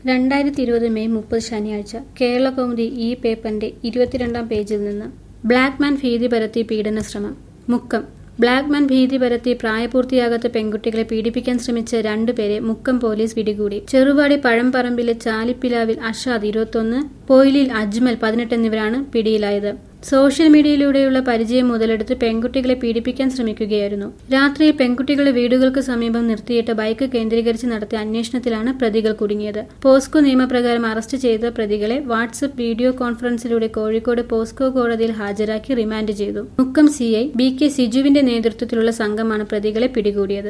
രണ്ടായിരത്തി ഇരുപത് മെയ് മുപ്പത് ശനിയാഴ്ച കേരളകൗമുദി ഈ പേപ്പറിന്റെ ഇരുപത്തിരണ്ടാം പേജിൽ നിന്ന് ബ്ലാക്ക്മാൻ ഭീതി പരത്തി പീഡന ശ്രമം മുക്കം ബ്ലാക്ക്മാൻ ഭീതി പരത്തി പ്രായപൂർത്തിയാകാത്ത പെൺകുട്ടികളെ പീഡിപ്പിക്കാൻ ശ്രമിച്ച രണ്ടുപേരെ മുക്കം പോലീസ് പിടികൂടി ചെറുവാടി പഴംപറമ്പിലെ ചാലിപ്പിലാവിൽ അഷാദ് ഇരുപത്തൊന്ന് പൊയിലിൽ അജ്മൽ പതിനെട്ട് എന്നിവരാണ് പിടിയിലായത് സോഷ്യൽ മീഡിയയിലൂടെയുള്ള പരിചയം മുതലെടുത്ത് പെൺകുട്ടികളെ പീഡിപ്പിക്കാൻ ശ്രമിക്കുകയായിരുന്നു രാത്രിയിൽ പെൺകുട്ടികളെ വീടുകൾക്ക് സമീപം നിർത്തിയിട്ട് ബൈക്ക് കേന്ദ്രീകരിച്ച് നടത്തിയ അന്വേഷണത്തിലാണ് പ്രതികൾ കുടുങ്ങിയത് പോസ്കോ നിയമപ്രകാരം അറസ്റ്റ് ചെയ്ത പ്രതികളെ വാട്സ്ആപ്പ് വീഡിയോ കോൺഫറൻസിലൂടെ കോഴിക്കോട് പോസ്കോ കോടതിയിൽ ഹാജരാക്കി റിമാൻഡ് ചെയ്തു മുക്കം സിഐ ബി കെ സിജുവിന്റെ നേതൃത്വത്തിലുള്ള സംഘമാണ് പ്രതികളെ പിടികൂടിയത്